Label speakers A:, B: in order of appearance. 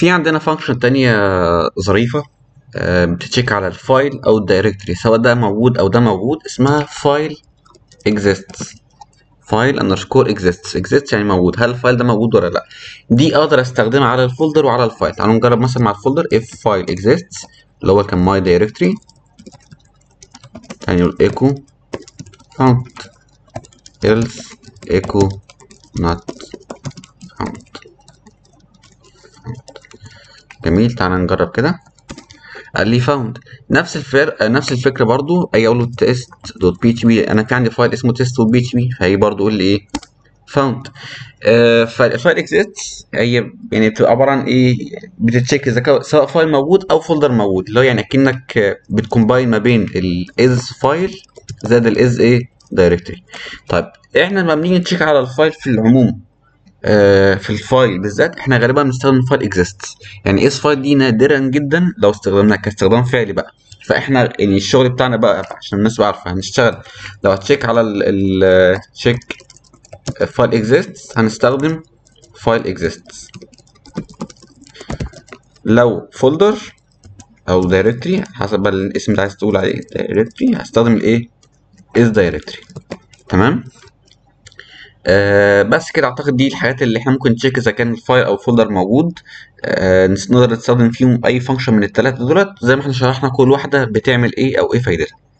A: في عندنا فانكشن تانية ظريفة آه، بتتشيك على الفايل او الدايركتوري سواء ده موجود او ده موجود اسمها فايل exists فايل اندرسكور exists exists يعني موجود هل الفايل ده موجود ولا لا دي اقدر استخدمها على الفولدر وعلى الفايل تعالوا نجرب مثلا مع الفولدر if file exists اللي هو كان my directory يعني echo found else echo not found جميل تعالى نجرب كده قال لي فاوند نفس الفرق نفس الفكره برضو اجي اقول له تيست دوت بي اتش بي انا في عندي فايل اسمه تيست دوت بي اتش بي فهي برضو يقول لي ايه فاوند آه فالفايل اكزيست هي يعني بتبقى عباره عن ايه بتتشيك اذا كان سواء فايل موجود او فولدر موجود اللي هو يعني اكنك بتكومباين ما بين الاز فايل زائد الاز ايه دايركتوري طيب احنا لما بنيجي نتشيك على الفايل في العموم آه، في الفايل بالذات احنا غالبا بنستخدم فايل اكزيست يعني اس فايل دي نادرا جدا لو استخدمناها كاستخدام فعلي بقى فاحنا يعني الشغل بتاعنا بقى عشان الناس تبقى عارفه هنشتغل لو هتشيك على ال تشيك فايل اكزيست هنستخدم فايل اكزيست لو فولدر او دايركتري حسب بقى الاسم اللي عايز تقول عليه دايركتري هستخدم الايه از دايركتري تمام آه بس كده اعتقد دي الحاجات اللي احنا ممكن نتشيك اذا كان الفايل او الفولدر موجود آه نقدر نستخدم فيهم اي فانكشن من الثلاثه دولت زي ما احنا شرحنا كل واحده بتعمل ايه او ايه فايدتها